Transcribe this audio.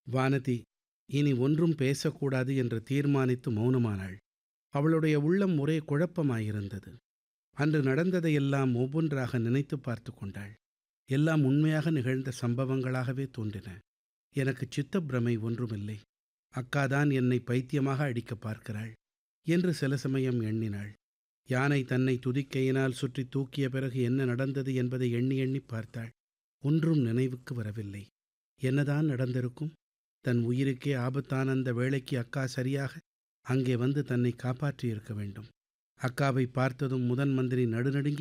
வானதி இனி ஒன்றும் பேசக்கூடாது என்று தீர்மானித்து மௌனமானாள் அவளுடைய உள்ளம் ஒரே குழப்பமாயிருந்தது அன்று நடந்ததையெல்லாம் ஒவ்வொன்றாக நினைத்து பார்த்து கொண்டாள் எல்லாம் உண்மையாக நிகழ்ந்த சம்பவங்களாகவே தோன்றின எனக்கு சித்தப்பிரமை ஒன்றுமில்லை அக்காதான் என்னை பைத்தியமாக அடிக்க பார்க்கிறாள் என்று சில சமயம் எண்ணினாள் யானை தன்னை துதிக்கையினால் சுற்றி தூக்கிய பிறகு என்ன நடந்தது என்பதை எண்ணி எண்ணி பார்த்தாள் ஒன்றும் நினைவுக்கு வரவில்லை என்னதான் நடந்திருக்கும் தன் உயிருக்கே ஆபத்தான அந்த வேளைக்கு அக்கா சரியாக அங்கே வந்து தன்னை காப்பாற்றியிருக்க வேண்டும் அக்காவை பார்த்ததும் முதன் மந்திரி நடுநடுங்கி